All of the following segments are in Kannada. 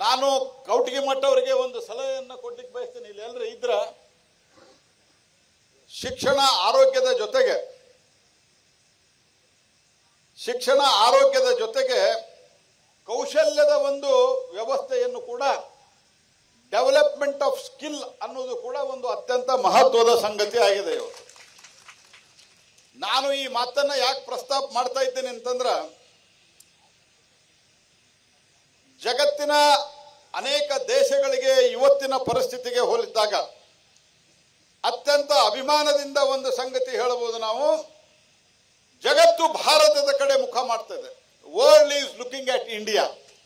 ನಾನು ಕೌಟಿಗೆ ಮಠ ಅವರಿಗೆ ಒಂದು ಸಲಹೆಯನ್ನು ಕೊಡ್ಲಿಕ್ಕೆ ಬಯಸ್ತೇನೆ ಇಲ್ಲಿ ಎಲ್ಲರೂ ಇದ್ರ ಶಿಕ್ಷಣ ಆರೋಗ್ಯದ ಜೊತೆಗೆ ಶಿಕ್ಷಣ ಆರೋಗ್ಯದ ಜೊತೆಗೆ ಕೌಶಲ್ಯದ ಒಂದು ವ್ಯವಸ್ಥೆಯನ್ನು ಕೂಡ ಡೆವಲಪ್ಮೆಂಟ್ ಆಫ್ ಸ್ಕಿಲ್ ಅನ್ನೋದು ಕೂಡ ಒಂದು ಅತ್ಯಂತ ಮಹತ್ವದ ಸಂಗತಿ ಆಗಿದೆ ಇವತ್ತು ನಾನು ಈ ಮಾತನ್ನ ಯಾಕೆ ಪ್ರಸ್ತಾಪ ಮಾಡ್ತಾ ಇದ್ದೇನೆ ಅಂತಂದ್ರ ಜಗತ್ತಿನ ಅನೇಕ ದೇಶಗಳಿಗೆ ಇವತ್ತಿನ ಪರಿಸ್ಥಿತಿಗೆ ಹೋಲಿಸಿದಾಗ ಅತ್ಯಂತ ಅಭಿಮಾನದಿಂದ ಒಂದು ಸಂಗತಿ ಹೇಳಬಹುದು ನಾವು ಜಗತ್ತು ಭಾರತದ ಕಡೆ ಮುಖ ಮಾಡ್ತಾ ಇದೆ world is looking at India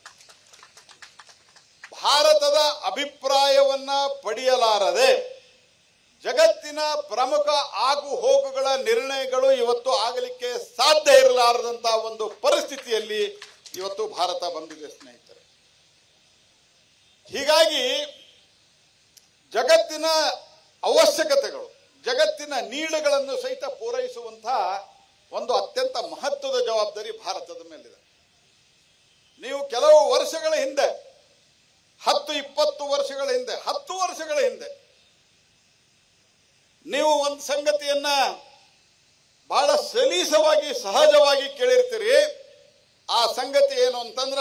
ಭಾರತದ ಅಭಿಪ್ರಾಯವನ್ನ ಪಡೆಯಲಾರದೆ ಜಗತ್ತಿನ ಪ್ರಮುಖ ಆಗು ಹೋಗುಗಳ ನಿರ್ಣಯಗಳು ಇವತ್ತು ಆಗಲಿಕ್ಕೆ ಸಾಧ್ಯ ಇರಲಾರದಂತಹ ಒಂದು ಪರಿಸ್ಥಿತಿಯಲ್ಲಿ ಇವತ್ತು ಭಾರತ ಬಂದಿದೆ ಸ್ನೇಹಿತರೆ ಹೀಗಾಗಿ ಜಗತ್ತಿನ ಅವಶ್ಯಕತೆಗಳು ಜಗತ್ತಿನ ನೀಡುಗಳನ್ನು ಸಹಿತ ಪೂರೈಸುವಂತಹ ಒಂದು ಅತ್ಯಂತ ಮಹತ್ವದ ಜವಾಬ್ದಾರಿ ಭಾರತದ ಮೇಲಿದೆ ನೀವು ಕೆಲವು ವರ್ಷಗಳ ಹಿಂದೆ ಹತ್ತು ಇಪ್ಪತ್ತು ವರ್ಷಗಳ ಹಿಂದೆ ಹತ್ತು ವರ್ಷಗಳ ಹಿಂದೆ ನೀವು ಒಂದು ಸಂಗತಿಯನ್ನ ಬಹಳ ಸಲೀಸವಾಗಿ ಸಹಜವಾಗಿ ಕೇಳಿರ್ತೀರಿ ಆ ಸಂಗತಿ ಏನು ಅಂತಂದ್ರ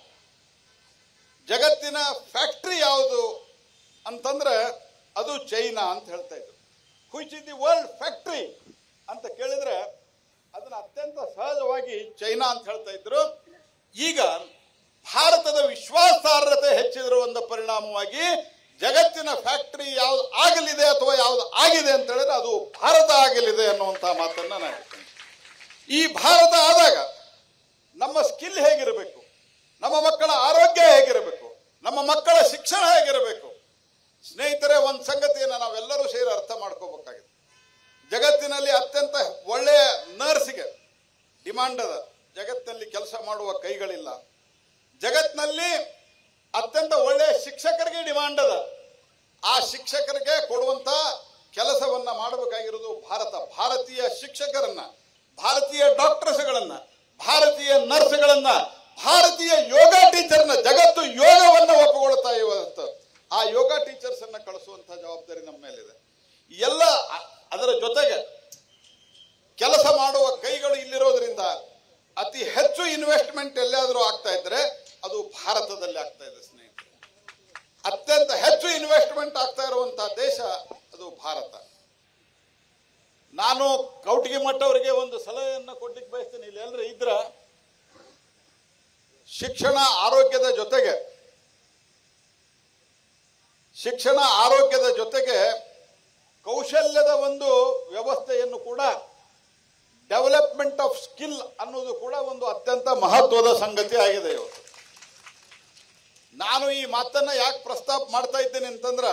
ಜಗತ್ತಿನ ಫ್ಯಾಕ್ಟ್ರಿ ಯಾವುದು ಅಂತಂದ್ರೆ ಅದು ಚೈನಾ ಅಂತ ಹೇಳ್ತಾ ಇದ್ರು who is the world factory ಅಂತ ಕೇಳಿದ್ರೆ ಅದನ್ನ ಅತ್ಯಂತ ಸಹಜವಾಗಿ ಚೈನಾ ಅಂತ ಹೇಳ್ತಾ ಇದ್ರು ಈಗ ಭಾರತದ ವಿಶ್ವಾಸಾರ್ಹತೆ ಹೆಚ್ಚಿದಿರುವಂತ ಪರಿಣಾಮವಾಗಿ ಜಗತ್ತಿನ ಫ್ಯಾಕ್ಟರಿ ಯಾವ್ದು ಆಗಲಿದೆ ಅಥವಾ ಯಾವ್ದು ಆಗಿದೆ ಅಂತ ಹೇಳಿದ್ರೆ ಅದು ಭಾರತ ಆಗಲಿದೆ ಅನ್ನುವಂಥ ಮಾತನ್ನ ನಾನು ಹೇಳ್ತೇನೆ ಈ ಭಾರತ ಆದಾಗ ನಮ್ಮ ಸ್ಕಿಲ್ ಹೇಗಿರಬೇಕು ನಮ್ಮ ಮಕ್ಕಳ ಆರೋಗ್ಯ ಹೇಗಿರಬೇಕು ನಮ್ಮ ಮಕ್ಕಳ ಶಿಕ್ಷಣ ಹೇಗಿರಬೇಕು ಸ್ನೇಹಿತರೆ ಒಂದು ಸಂಗತಿಯನ್ನು ನಾವೆಲ್ಲರೂ ಸೇರಿ ಅರ್ಥ ಮಾಡ್ಕೋಬೇಕಾಗಿದೆ ಜಗತ್ತಿನಲ್ಲಿ ಅತ್ಯಂತ ಒಳ್ಳೆಯ ನರ್ಸ್ಗೆ ಡಿಮಾಂಡ್ ಅದ ಜಗತ್ತಿನಲ್ಲಿ ಕೆಲಸ ಮಾಡುವ ಕೈಗಳಿಲ್ಲ ಜಗತ್ತಿನಲ್ಲಿ ಅತ್ಯಂತ ಒಳ್ಳೆಯ ಶಿಕ್ಷಕರಿಗೆ ಡಿಮಾಂಡ್ ಅದ ಆ ಶಿಕ್ಷಕರಿಗೆ ಕೊಡುವಂತ ಕೆಲಸವನ್ನ ಮಾಡಬೇಕಾಗಿರೋದು ಭಾರತ ಭಾರತೀಯ ಶಿಕ್ಷಕರನ್ನ ಭಾರತೀಯ ಡಾಕ್ಟರ್ಸ್ಗಳನ್ನ ಭಾರತೀಯ ನರ್ಸ್ಗಳನ್ನ ಭಾರತೀಯ ಯೋಗ ಟೀಚರ್ನ ಜಗತ್ತು ಯೋಗವನ್ನ ಒಪ್ಪಿಕೊಳ್ತಾ ಇವತ್ತು ಆ ಯೋಗ ಟೀಚರ್ಸ್ ಅನ್ನ ಕಳಿಸುವಂತ ಜವಾಬ್ದಾರಿ ನಮ್ಮ ಮೇಲಿದೆ ಎಲ್ಲ ಅ- ಅದರ ಜೊತೆಗೆ ಕೆಲಸ ಮಾಡುವ ಕೈಗಳು ಇಲ್ಲಿರೋದ್ರಿಂದ ಅತಿ ಹೆಚ್ಚು ಇನ್ವೆಸ್ಟ್ಮೆಂಟ್ ಎಲ್ಲಾದರೂ ಆಗ್ತಾ ಇದ್ರೆ ಅದು ಭಾರತದಲ್ಲಿ ಆಗ್ತಾ ಇದೆ ಸ್ನೇಹಿತರೆ ಅತ್ಯಂತ ಹೆಚ್ಚು ಇನ್ವೆಸ್ಟ್ಮೆಂಟ್ ಆಗ್ತಾ ಇರುವಂತಹ ದೇಶ ಅದು ಭಾರತ ನಾನು ಕೌಟಿಗೆ ಮಠ ಅವರಿಗೆ ಒಂದು ಸಲಹೆಯನ್ನು ಕೊಡ್ಲಿಕ್ಕೆ ಬಯಸ್ತೇನೆ ಇಲ್ಲಿ ಎಲ್ಲರೂ ಇದ್ರ ಶಿಕ್ಷಣ ಆರೋಗ್ಯದ ಜೊತೆಗೆ ಶಿಕ್ಷಣ ಆರೋಗ್ಯದ ಜೊತೆಗೆ ಕೌಶಲ್ಯದ ಒಂದು ವ್ಯವಸ್ಥೆಯನ್ನು ಕೂಡ ಡೆವಲಪ್ಮೆಂಟ್ ಆಫ್ ಸ್ಕಿಲ್ ಅನ್ನೋದು ಕೂಡ ಒಂದು ಅತ್ಯಂತ ಮಹತ್ವದ ಸಂಗತಿ ಆಗಿದೆ ಇವತ್ತು ನಾನು ಈ ಮಾತನ್ನ ಯಾಕೆ ಪ್ರಸ್ತಾಪ ಮಾಡ್ತಾ ಇದ್ದೇನೆ ಅಂತಂದ್ರ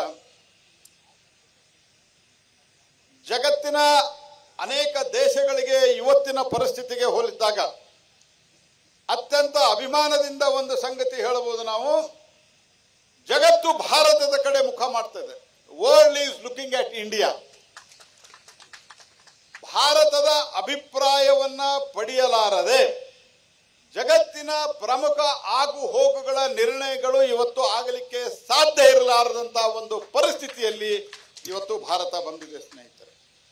ಜಗತ್ತಿನ ಅನೇಕ ದೇಶಗಳಿಗೆ ಇವತ್ತಿನ ಪರಿಸ್ಥಿತಿಗೆ ಹೋಲಿಸಿದಾಗ ಅತ್ಯಂತ ಅಭಿಮಾನದಿಂದ ಒಂದು ಸಂಗತಿ ಹೇಳಬಹುದು ನಾವು ಜಗತ್ತು ಭಾರತದ ಕಡೆ ಮುಖ ಮಾಡ್ತಾ ಇದೆ world is looking at India ಭಾರತದ ಅಭಿಪ್ರಾಯವನ್ನ ಪಡೆಯಲಾರದೆ ಜಗತ್ತಿನ ಪ್ರಮುಖ ಆಗು ಹೋಗುಗಳ ನಿರ್ಣಯಗಳು ಇವತ್ತು ಆಗಲಿಕ್ಕೆ ಸಾಧ್ಯ ಇರಲಾರದಂತಹ ಒಂದು ಪರಿಸ್ಥಿತಿಯಲ್ಲಿ ಇವತ್ತು ಭಾರತ ಬಂದಿದೆ ಸ್ನೇಹಿತರೆ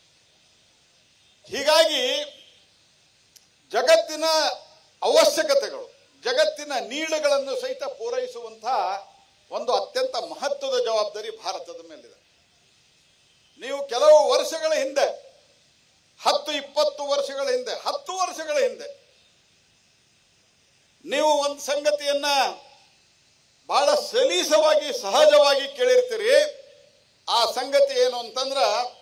ಹೀಗಾಗಿ ಜಗತ್ತಿನ ಅವಶ್ಯಕತೆಗಳು ಜಗತ್ತಿನ ನೀಡುಗಳನ್ನು ಸಹಿತ ಪೂರೈಸುವಂತಹ ಒಂದು ಅತ್ಯಂತ ಮಹತ್ವದ ಜವಾಬ್ದಾರಿ ಭಾರತದ ಮೇಲಿದೆ ನೀವು ಕೆಲವು ವರ್ಷಗಳ ಹಿಂದೆ ಹತ್ತು ಇಪ್ಪತ್ತು ವರ್ಷಗಳ ಹಿಂದೆ ಹತ್ತು ವರ್ಷಗಳ ಹಿಂದೆ ನೀವು ಒಂದು ಸಂಗತಿಯನ್ನ ಬಹಳ ಸಲೀಸವಾಗಿ ಸಹಜವಾಗಿ ಕೇಳಿರ್ತೀರಿ ಆ ಸಂಗತಿ ಏನು ಅಂತಂದ್ರ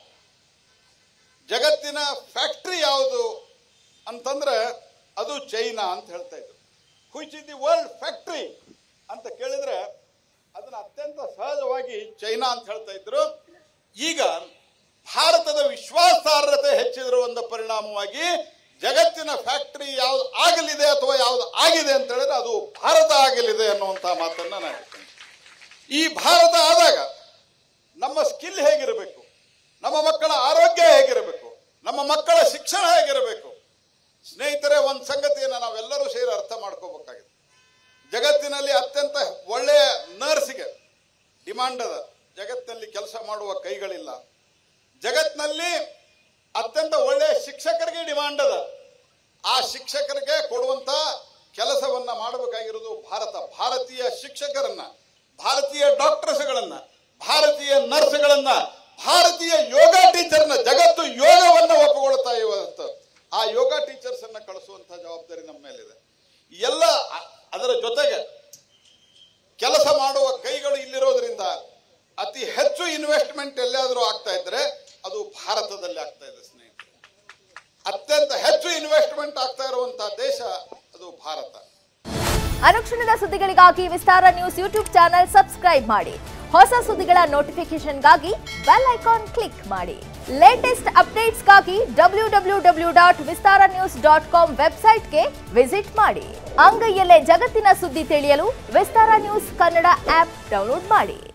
ಜಗತ್ತಿನ ಫ್ಯಾಕ್ಟ್ರಿ ಯಾವುದು ಅಂತಂದ್ರೆ ಅದು ಚೈನಾ ಅಂತ ಹೇಳ್ತಾ ಇದ್ರು who is the world factory ಅಂತ ಕೇಳಿದ್ರೆ ಅದನ್ನ ಅತ್ಯಂತ ಸಹಜವಾಗಿ ಚೈನಾ ಅಂತ ಹೇಳ್ತಾ ಇದ್ರು ಈಗ ಭಾರತದ ವಿಶ್ವಾಸಾರ್ಹತೆ ಹೆಚ್ಚಿದಿರುವಂತ ಪರಿಣಾಮವಾಗಿ ಜಗತ್ತಿನ ಫ್ಯಾಕ್ಟರಿ ಯಾವ್ದು ಆಗಲಿದೆ ಅಥವಾ ಯಾವ್ದು ಆಗಿದೆ ಅಂತ ಹೇಳಿದ್ರೆ ಅದು ಭಾರತ ಆಗಲಿದೆ ಅನ್ನುವಂಥ ಮಾತನ್ನ ನಾನು ಹೇಳ್ತೇನೆ ಈ ಭಾರತ ಆದಾಗ ನಮ್ಮ ಸ್ಕಿಲ್ ಹೇಗಿರಬೇಕು ನಮ್ಮ ಮಕ್ಕಳ ಆರೋಗ್ಯ ಹೇಗಿರಬೇಕು ನಮ್ಮ ಮಕ್ಕಳ ಶಿಕ್ಷಣ ಹೇಗಿರಬೇಕು ಸ್ನೇಹಿತರೆ ಒಂದು ಸಂಗತಿಯನ್ನು ನಾವೆಲ್ಲರೂ ಸೇರಿ ಅರ್ಥ ಮಾಡ್ಕೋಬೇಕಾಗಿದೆ ಜಗತ್ತಿನಲ್ಲಿ ಅತ್ಯಂತ ಒಳ್ಳೆಯ ನರ್ಸ್ಗೆ ಡಿಮಾಂಡ್ ಅದ ಜಗತ್ತಿನಲ್ಲಿ ಕೆಲಸ ಮಾಡುವ ಕೈಗಳಿಲ್ಲ ಜಗತ್ತಿನಲ್ಲಿ ಅತ್ಯಂತ ಒಳ್ಳೆಯ ಶಿಕ್ಷಕರಿಗೆ ಡಿಮಾಂಡ್ ಅದ ಆ ಶಿಕ್ಷಕರಿಗೆ ಕೊಡುವಂತ ಕೆಲಸವನ್ನ ಮಾಡಬೇಕಾಗಿರೋದು ಭಾರತ ಭಾರತೀಯ ಶಿಕ್ಷಕರನ್ನ ಭಾರತೀಯ ಡಾಕ್ಟರ್ಸ್ಗಳನ್ನ ಭಾರತೀಯ ನರ್ಸ್ಗಳನ್ನ ಭಾರತೀಯ ಯೋಗ ಟೀಚರ್ನ ಜಗತ್ತು ಯೋಗವನ್ನ ಒಪ್ಪಿಕೊಳ್ತಾ ಇವತ್ತು ಆ ಯೋಗ ಟೀಚರ್ಸ್ ಅನ್ನ ಕಳಿಸುವಂತ ಜವಾಬ್ದಾರಿ ನಮ್ಮ ಮೇಲಿದೆ ಎಲ್ಲ ಅ- ಅದರ ಜೊತೆಗೆ ಕೆಲಸ ಮಾಡುವ ಕೈಗಳು ಇಲ್ಲಿರೋದ್ರಿಂದ ಅತಿ ಹೆಚ್ಚು ಇನ್ವೆಸ್ಟ್ಮೆಂಟ್ ಎಲ್ಲಾದರೂ ಆಗ್ತಾ ಇದ್ರೆ ಅದು ಭಾರತದಲ್ಲಿ ಆಗ್ತಾ ಇದೆ ಸ್ನೇಹಿತರೆ ಅತ್ಯಂತ ಹೆಚ್ಚು ಇನ್ವೆಸ್ಟ್ಮೆಂಟ್ ಆಗ್ತಾ ಇರುವಂತಹ ದೇಶ ಅದು ಭಾರತ ಅನುಕ್ಷಣದ ಸುದ್ದಿಗಳಿಗಾಗಿ Vistara news YouTube channel subscribe ಮಾಡಿ ಹೊಸ ಸುದ್ದಿಗಳ ನೋಟಿಫಿಕೇಶನ್ಗಾಗಿ ಬೆಲ್ ಐಕಾನ್ ಕ್ಲಿಕ್ ಮಾಡಿ ಲೇಟೆಸ್ಟ್ ಅಪ್ಡೇಟ್ಸ್ಗಾಗಿ W W W dot Vistara news dot com ವೆಬ್ಸೈಟ್ಗೆ ವಿಸಿಟ್ ಮಾಡಿ ಅಂಗೈಯಲ್ಲೇ ಜಗತ್ತಿನ ಸುದ್ದಿ ತಿಳಿಯಲು Vistara news Kannada app download ಮಾಡಿ